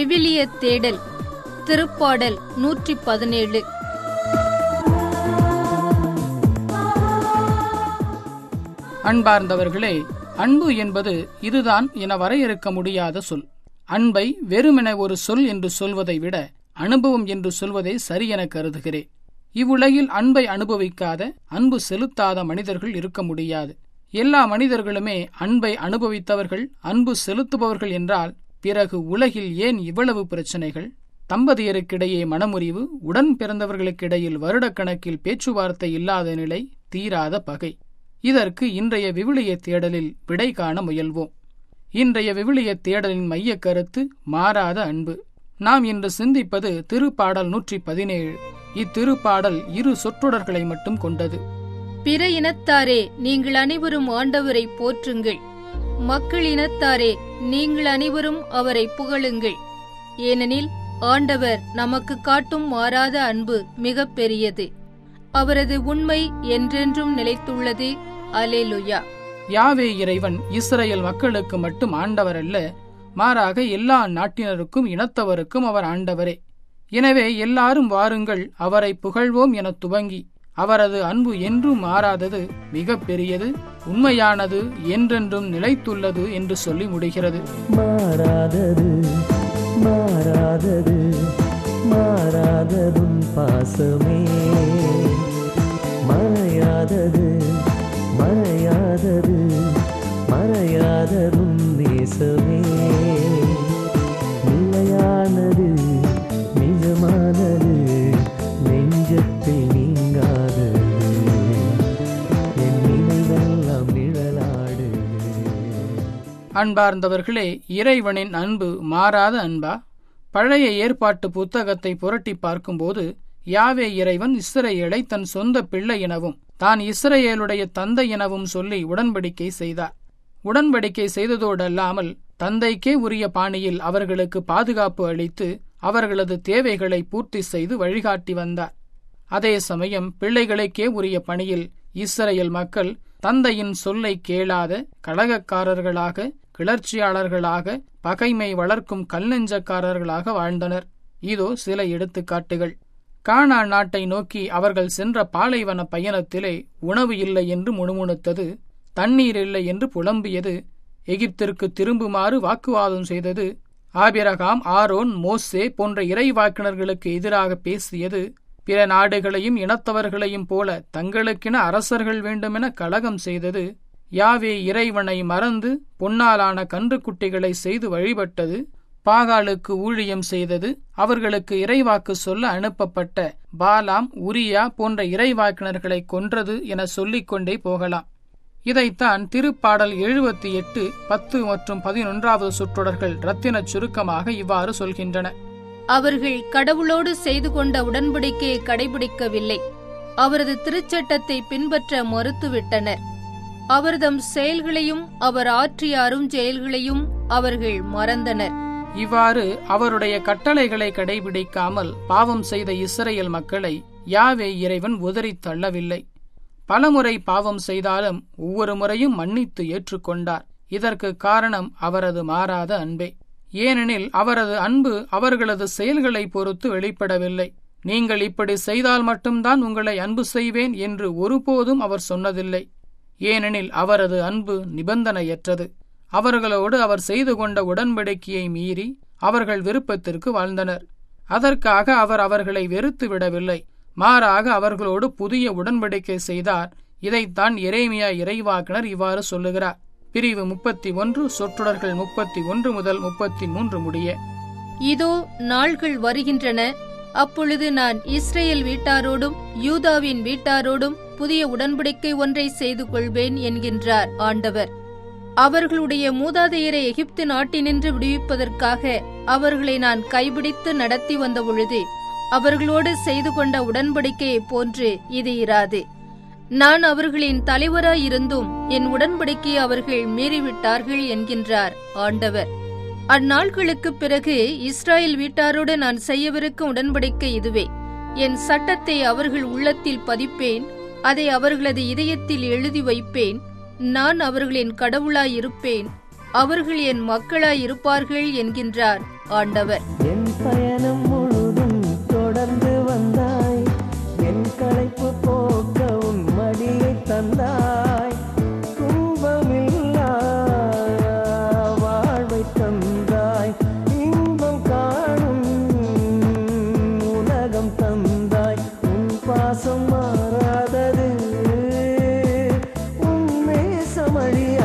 விவிலிய தேடல் திருப்பாடல் நூற்றி பதினேழு அன்பார்ந்தவர்களே அன்பு என்பது இதுதான் என வரையறுக்க முடியாத சொல் அன்பை வெறுமென ஒரு சொல் என்று சொல்வதை விட அனுபவம் என்று சொல்வதே சரியென கருதுகிறேன் இவ்வுலகில் அன்பை அனுபவிக்காத அன்பு செலுத்தாத மனிதர்கள் இருக்க முடியாது எல்லா மனிதர்களுமே அன்பை அனுபவித்தவர்கள் அன்பு செலுத்துபவர்கள் என்றால் பிறகு உலகில் ஏன் இவ்வளவு பிரச்சனைகள் தம்பதியருக்கிடையே மனமுறிவு உடன் பிறந்தவர்களுக்கிடையில் வருடக்கணக்கில் பேச்சுவார்த்தை இல்லாத நிலை தீராத பகை இதற்கு இன்றைய விவிலிய தேடலில் விடை காண முயல்வோம் இன்றைய விவிலிய தேடலின் மையக் கருத்து மாறாத அன்பு நாம் இன்று சிந்திப்பது திருப்பாடல் நூற்றி பதினேழு இத்திருப்பாடல் இரு சொற்றொடர்களை மட்டும் கொண்டது பிற இனத்தாரே நீங்கள் அனைவரும் ஆண்டவரை போற்றுங்கள் மக்கள் இனத்தாரே நீங்கள் அனைவரும் அவரை புகழுங்கள் ஏனெனில் ஆண்டவர் நமக்கு காட்டும் மாறாத அன்பு மிக பெரியது அவரது உண்மை என்றென்றும் நிலைத்துள்ளது அலேலுயா யாவே இறைவன் இஸ்ரேல் மக்களுக்கு மட்டும் ஆண்டவர் அல்ல மாறாக எல்லா நாட்டினருக்கும் இனத்தவருக்கும் அவர் ஆண்டவரே எனவே எல்லாரும் வாருங்கள் அவரை புகழ்வோம் என துவங்கி அவரது அன்பு என்றும் மாறாதது மிக பெரியது உண்மையானது என்றென்றும் நிலைத்துள்ளது என்று சொல்லி முடிகிறது மாறாதது மாறாதது மாறாததும் பாசமே மறையாதது மறையாதது மறையாததும் நேசமே நிலையானது நிஜமானது நெஞ்சத்தில் நீங்காதது என் நினைவெல்லாம் நிழலாடுது அன்பார்ந்தவர்களே இறைவனின் அன்பு மாறாத அன்பா பழைய ஏற்பாட்டு புத்தகத்தை புரட்டி பார்க்கும்போது யாவே இறைவன் இஸ்ரேலை தன் சொந்த பிள்ளை எனவும் தான் இஸ்ரேலுடைய தந்தை எனவும் சொல்லி உடன்படிக்கை செய்தார் உடன்படிக்கை செய்ததோடல்லாமல் தந்தைக்கே உரிய பாணியில் அவர்களுக்கு பாதுகாப்பு அளித்து அவர்களது தேவைகளை பூர்த்தி செய்து வழிகாட்டி வந்தார் அதே சமயம் பிள்ளைகளுக்கே உரிய பணியில் இஸ்ரேல் மக்கள் தந்தையின் சொல்லை கேளாத கலகக்காரர்களாக கிளர்ச்சியாளர்களாக பகைமை வளர்க்கும் கல்நெஞ்சக்காரர்களாக வாழ்ந்தனர் இதோ சில எடுத்துக்காட்டுகள் கானா நாட்டை நோக்கி அவர்கள் சென்ற பாலைவன பயணத்திலே உணவு இல்லை என்று முணுமுணுத்தது தண்ணீர் இல்லை என்று புலம்பியது எகிப்திற்கு திரும்புமாறு வாக்குவாதம் செய்தது ஆபிரகாம் ஆரோன் மோசே போன்ற இறைவாக்கினர்களுக்கு எதிராக பேசியது பிற நாடுகளையும் இனத்தவர்களையும் போல தங்களுக்கென அரசர்கள் வேண்டுமென கலகம் செய்தது யாவே இறைவனை மறந்து பொன்னாலான கன்றுக்குட்டிகளை செய்து வழிபட்டது பாகாலுக்கு ஊழியம் செய்தது அவர்களுக்கு இறைவாக்கு சொல்ல அனுப்பப்பட்ட பாலாம் உரியா போன்ற இறைவாக்கினர்களை கொன்றது என சொல்லிக்கொண்டே போகலாம் இதைத்தான் திருப்பாடல் எழுபத்தி எட்டு பத்து மற்றும் பதினொன்றாவது சுற்றொடர்கள் ரத்தினச் சுருக்கமாக இவ்வாறு சொல்கின்றன அவர்கள் கடவுளோடு செய்து கொண்ட உடன்படிக்கையை கடைபிடிக்கவில்லை அவரது திருச்சட்டத்தை பின்பற்ற மறுத்துவிட்டனர் அவர்தம் செயல்களையும் அவர் ஆற்றிய அருஞ்செயல்களையும் அவர்கள் மறந்தனர் இவ்வாறு அவருடைய கட்டளைகளை கடைபிடிக்காமல் பாவம் செய்த இஸ்ரேல் மக்களை யாவே இறைவன் உதறித் தள்ளவில்லை பலமுறை பாவம் செய்தாலும் ஒவ்வொரு முறையும் மன்னித்து ஏற்றுக்கொண்டார் இதற்கு காரணம் அவரது மாறாத அன்பே ஏனெனில் அவரது அன்பு அவர்களது செயல்களை பொறுத்து வெளிப்படவில்லை நீங்கள் இப்படி செய்தால் மட்டும்தான் உங்களை அன்பு செய்வேன் என்று ஒருபோதும் அவர் சொன்னதில்லை ஏனெனில் அவரது அன்பு நிபந்தனையற்றது அவர்களோடு அவர் செய்து கொண்ட உடன்படிக்கையை மீறி அவர்கள் விருப்பத்திற்கு வாழ்ந்தனர் அதற்காக அவர் அவர்களை வெறுத்து விடவில்லை மாறாக அவர்களோடு புதிய உடன்படிக்கை செய்தார் இதைத்தான் எரேமியா இறைவாக்கினர் இவ்வாறு சொல்லுகிறார் பிரிவு முப்பத்தி ஒன்று சொற்றொடர்கள் முப்பத்தி ஒன்று முதல் முப்பத்தி மூன்று முடிய இதோ நாள்கள் வருகின்றன அப்பொழுது நான் இஸ்ரேல் வீட்டாரோடும் யூதாவின் வீட்டாரோடும் புதிய உடன்படிக்கை ஒன்றை செய்து கொள்வேன் என்கின்றார் ஆண்டவர் அவர்களுடைய மூதாதையரை எகிப்து நாட்டினின்று விடுவிப்பதற்காக அவர்களை நான் கைபிடித்து நடத்தி வந்த பொழுது அவர்களோடு செய்து கொண்ட உடன்படிக்கையைப் போன்று இது இராது நான் அவர்களின் தலைவராயிருந்தும் என் உடன்படிக்கையை அவர்கள் மீறிவிட்டார்கள் என்கின்றார் ஆண்டவர் அந்நாட்களுக்குப் பிறகு இஸ்ராயேல் வீட்டாரோடு நான் செய்யவிருக்கும் உடன்படிக்கை இதுவே என் சட்டத்தை அவர்கள் உள்ளத்தில் பதிப்பேன் அதை அவர்களது இதயத்தில் எழுதி வைப்பேன் நான் அவர்களின் கடவுளாயிருப்பேன் அவர்கள் என் மக்களாயிருப்பார்கள் என்கின்றார் ஆண்டவர் என் பயணம் முழுதும் தொடர்ந்து வந்தாய் என் களைப்பு போக்க உன் மடியை தந்தாய் துன்பமில்லா வாழ்வை தந்தாய் இன்பம் காணும் உலகம் தந்தாய் உன் பாசம் மாறாதது உன் நேசம்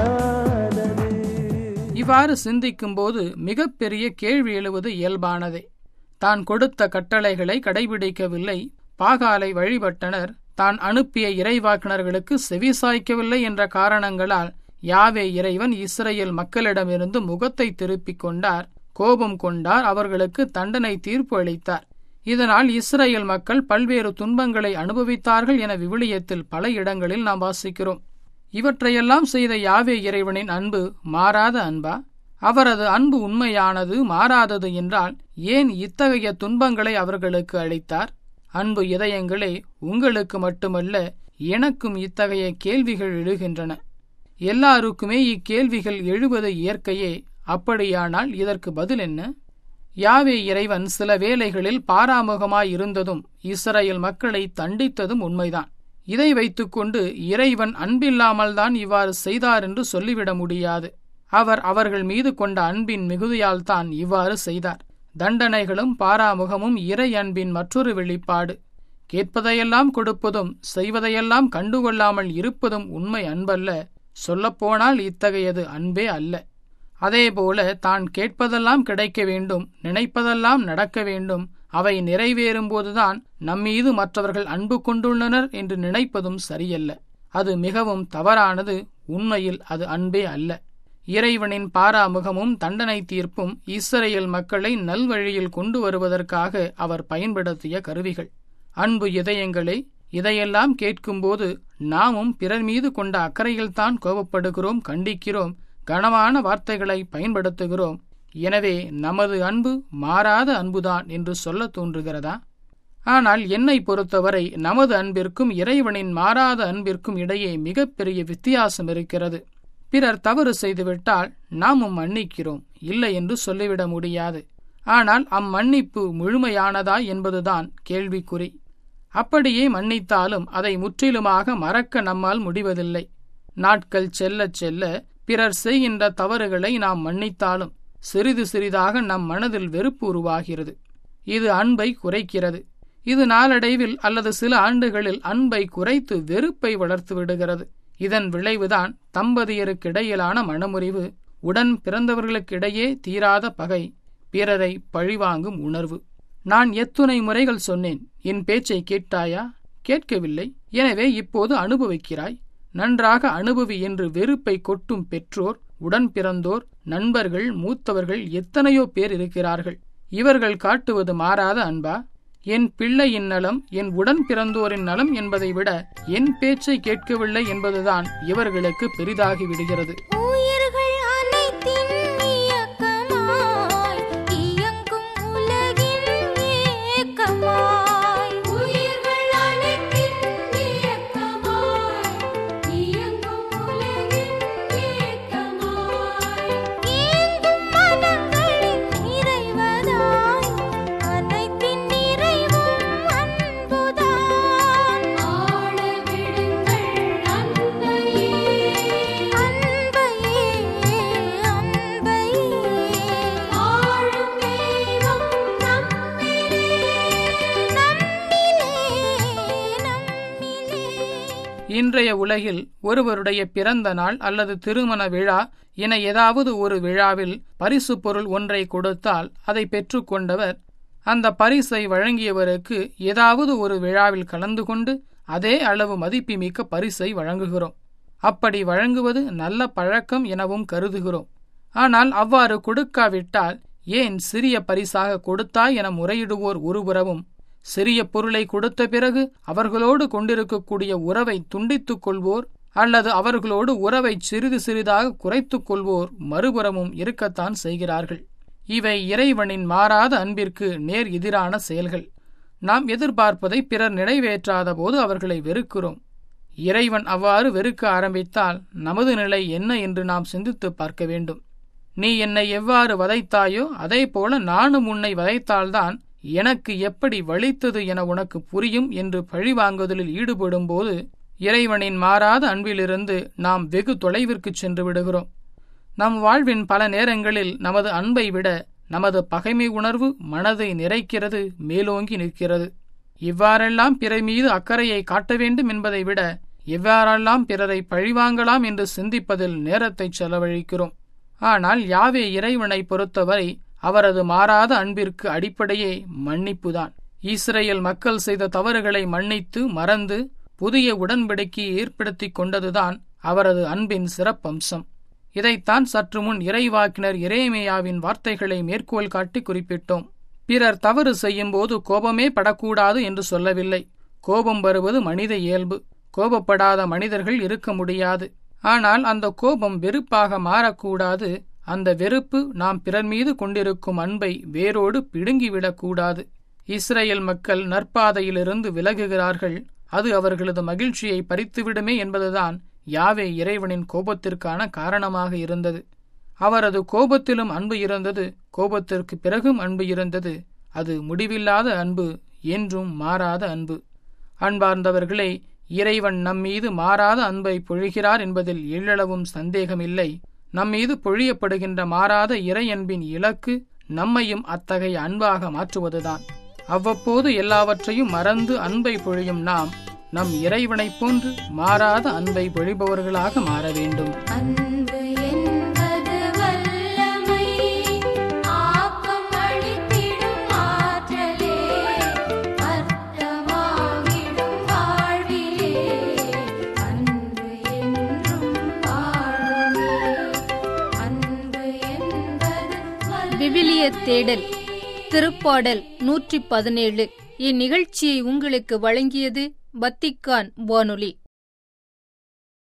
அழியாதது இவ்வாறு சிந்திக்கும்போது மிகப்பெரிய கேள்வி எழுவது இயல்பானதே தான் கொடுத்த கட்டளைகளை கடைபிடிக்கவில்லை பாகாலை வழிபட்டனர் தான் அனுப்பிய இறைவாக்கினர்களுக்கு செவிசாய்க்கவில்லை என்ற காரணங்களால் யாவே இறைவன் இஸ்ரேல் மக்களிடமிருந்து முகத்தை திருப்பிக் கொண்டார் கோபம் கொண்டார் அவர்களுக்கு தண்டனை தீர்ப்பு அளித்தார் இதனால் இஸ்ரேல் மக்கள் பல்வேறு துன்பங்களை அனுபவித்தார்கள் என விவிலியத்தில் பல இடங்களில் நாம் வாசிக்கிறோம் இவற்றையெல்லாம் செய்த யாவே இறைவனின் அன்பு மாறாத அன்பா அவரது அன்பு உண்மையானது மாறாதது என்றால் ஏன் இத்தகைய துன்பங்களை அவர்களுக்கு அளித்தார் அன்பு இதயங்களே உங்களுக்கு மட்டுமல்ல எனக்கும் இத்தகைய கேள்விகள் எழுகின்றன எல்லாருக்குமே இக்கேள்விகள் எழுவது இயற்கையே அப்படியானால் இதற்கு பதில் என்ன யாவே இறைவன் சில வேளைகளில் பாராமுகமாயிருந்ததும் இஸ்ரேல் மக்களை தண்டித்ததும் உண்மைதான் இதை வைத்துக்கொண்டு இறைவன் அன்பில்லாமல்தான் இவ்வாறு செய்தார் என்று சொல்லிவிட முடியாது அவர் அவர்கள் மீது கொண்ட அன்பின் மிகுதியால் தான் இவ்வாறு செய்தார் தண்டனைகளும் பாராமுகமும் இறை அன்பின் மற்றொரு வெளிப்பாடு கேட்பதையெல்லாம் கொடுப்பதும் செய்வதையெல்லாம் கண்டுகொள்ளாமல் இருப்பதும் உண்மை அன்பல்ல சொல்லப்போனால் இத்தகையது அன்பே அல்ல அதேபோல தான் கேட்பதெல்லாம் கிடைக்க வேண்டும் நினைப்பதெல்லாம் நடக்க வேண்டும் அவை நிறைவேறும்போதுதான் நம்மீது மற்றவர்கள் அன்பு கொண்டுள்ளனர் என்று நினைப்பதும் சரியல்ல அது மிகவும் தவறானது உண்மையில் அது அன்பே அல்ல இறைவனின் பாராமுகமும் தண்டனை தீர்ப்பும் இஸ்ரேல் மக்களை நல்வழியில் கொண்டு வருவதற்காக அவர் பயன்படுத்திய கருவிகள் அன்பு இதயங்களே இதையெல்லாம் கேட்கும்போது நாமும் பிறர் மீது கொண்ட அக்கறையில்தான் கோபப்படுகிறோம் கண்டிக்கிறோம் கனமான வார்த்தைகளை பயன்படுத்துகிறோம் எனவே நமது அன்பு மாறாத அன்புதான் என்று சொல்ல தோன்றுகிறதா ஆனால் என்னை பொறுத்தவரை நமது அன்பிற்கும் இறைவனின் மாறாத அன்பிற்கும் இடையே மிகப்பெரிய வித்தியாசம் இருக்கிறது பிறர் தவறு செய்துவிட்டால் நாமும் மன்னிக்கிறோம் இல்லை என்று சொல்லிவிட முடியாது ஆனால் அம்மன்னிப்பு முழுமையானதா என்பதுதான் கேள்விக்குறி அப்படியே மன்னித்தாலும் அதை முற்றிலுமாக மறக்க நம்மால் முடிவதில்லை நாட்கள் செல்லச் செல்ல பிறர் செய்கின்ற தவறுகளை நாம் மன்னித்தாலும் சிறிது சிறிதாக நம் மனதில் வெறுப்பு உருவாகிறது இது அன்பை குறைக்கிறது இது நாளடைவில் அல்லது சில ஆண்டுகளில் அன்பை குறைத்து வெறுப்பை வளர்த்து விடுகிறது இதன் விளைவுதான் தம்பதியருக்கிடையிலான மனமுறிவு உடன் பிறந்தவர்களுக்கிடையே தீராத பகை பிறரை பழிவாங்கும் உணர்வு நான் எத்துணை முறைகள் சொன்னேன் என் பேச்சை கேட்டாயா கேட்கவில்லை எனவே இப்போது அனுபவிக்கிறாய் நன்றாக அனுபவி என்று வெறுப்பை கொட்டும் பெற்றோர் உடன் பிறந்தோர் நண்பர்கள் மூத்தவர்கள் எத்தனையோ பேர் இருக்கிறார்கள் இவர்கள் காட்டுவது மாறாத அன்பா என் பிள்ளையின் நலம் என் உடன் பிறந்தோரின் நலம் என்பதை விட என் பேச்சை கேட்கவில்லை என்பதுதான் இவர்களுக்கு பெரிதாகி விடுகிறது உயிர்கள் அனைத்தின் இயக்கமாய் இயங்கும் உலகின் ஏக்கமாய் உயிர்கள் அனைத்தின் இயக்கமாய் இயங்கும் உலகின் ஏக்கமாய் ஏங்கும் மனங்களின் நிறைவதாய் அனைத்தின் நிறைவும் அன்புதான் ஆள விடுங்கள் அன்பையே அன்பையே அன்பையே ஆளும் தெய்வம் நம்மிலே நம்மிலே நம்மிலே இன்றைய உலகில் ஒருவருடைய பிறந்த நாள் அல்லது திருமண விழா என ஏதாவது ஒரு விழாவில் பரிசு பொருள் ஒன்றை கொடுத்தால் அதை பெற்றுக்கொண்டவர் அந்த பரிசை வழங்கியவருக்கு ஏதாவது ஒரு விழாவில் கலந்து கொண்டு அதே அளவு மதிப்புமிக்க பரிசை வழங்குகிறோம் அப்படி வழங்குவது நல்ல பழக்கம் எனவும் கருதுகிறோம் ஆனால் அவ்வாறு கொடுக்காவிட்டால் ஏன் சிறிய பரிசாக கொடுத்தாய் என முறையிடுவோர் ஒருபுறமும் சிறிய பொருளை கொடுத்த பிறகு அவர்களோடு கொண்டிருக்கக்கூடிய உறவை துண்டித்துக் கொள்வோர் அல்லது அவர்களோடு உறவை சிறிது சிறிதாக குறைத்துக் கொள்வோர் மறுபுறமும் இருக்கத்தான் செய்கிறார்கள் இவை இறைவனின் மாறாத அன்பிற்கு நேர் எதிரான செயல்கள் நாம் எதிர்பார்ப்பதை பிறர் நிறைவேற்றாத போது அவர்களை வெறுக்கிறோம் இறைவன் அவ்வாறு வெறுக்க ஆரம்பித்தால் நமது நிலை என்ன என்று நாம் சிந்தித்துப் பார்க்க வேண்டும் நீ என்னை எவ்வாறு வதைத்தாயோ அதே போல நானும் உன்னை வதைத்தால்தான் எனக்கு எப்படி வலித்தது என உனக்கு புரியும் என்று பழிவாங்குதலில் ஈடுபடும்போது இறைவனின் மாறாத அன்பிலிருந்து நாம் வெகு தொலைவிற்குச் சென்று விடுகிறோம் நம் வாழ்வின் பல நேரங்களில் நமது அன்பை விட நமது பகைமை உணர்வு மனதை நிறைக்கிறது மேலோங்கி நிற்கிறது இவ்வாறெல்லாம் பிறர் மீது அக்கறையை காட்ட வேண்டும் என்பதை விட எவ்வாறெல்லாம் பிறரை பழிவாங்கலாம் என்று சிந்திப்பதில் நேரத்தை செலவழிக்கிறோம் ஆனால் யாவே இறைவனை பொறுத்தவரை அவரது மாறாத அன்பிற்கு அடிப்படையே மன்னிப்புதான் இஸ்ரேல் மக்கள் செய்த தவறுகளை மன்னித்து மறந்து புதிய உடன்படிக்கையை ஏற்படுத்திக் கொண்டதுதான் அவரது அன்பின் சிறப்பம்சம் இதைத்தான் சற்று முன் இறைவாக்கினர் இறைமையாவின் வார்த்தைகளை மேற்கோள் காட்டி குறிப்பிட்டோம் பிறர் தவறு செய்யும்போது கோபமே படக்கூடாது என்று சொல்லவில்லை கோபம் வருவது மனித இயல்பு கோபப்படாத மனிதர்கள் இருக்க முடியாது ஆனால் அந்த கோபம் வெறுப்பாக மாறக்கூடாது அந்த வெறுப்பு நாம் பிறர் மீது கொண்டிருக்கும் அன்பை வேரோடு பிடுங்கிவிடக்கூடாது இஸ்ரேல் மக்கள் நற்பாதையிலிருந்து விலகுகிறார்கள் அது அவர்களது மகிழ்ச்சியை பறித்துவிடுமே என்பதுதான் யாவே இறைவனின் கோபத்திற்கான காரணமாக இருந்தது அவரது கோபத்திலும் அன்பு இருந்தது கோபத்திற்கு பிறகும் அன்பு இருந்தது அது முடிவில்லாத அன்பு என்றும் மாறாத அன்பு அன்பார்ந்தவர்களே இறைவன் நம்மீது மாறாத அன்பை பொழிகிறார் என்பதில் எள்ளளவும் சந்தேகமில்லை நம்மீது பொழியப்படுகின்ற மாறாத இறையன்பின் இலக்கு நம்மையும் அத்தகைய அன்பாக மாற்றுவதுதான் அவ்வப்போது எல்லாவற்றையும் மறந்து அன்பை பொழியும் நாம் நம் இறைவனைப் போன்று மாறாத அன்பை பொழிபவர்களாக மாற வேண்டும் அன்பு என்பது வல்லமை ஆக்கம் அளித்திடும் ஆற்றலே அர்த்தமாகிடும் வாழ்விலே அன்பு என்றும் வாழுமே அன்பு என்பது வல்லமை விவிலிய தேடல் திருப்பாடல் நூற்றி பதினேழு இந்நிகழ்ச்சியை உங்களுக்கு வழங்கியது வத்திக்கான் வானொலி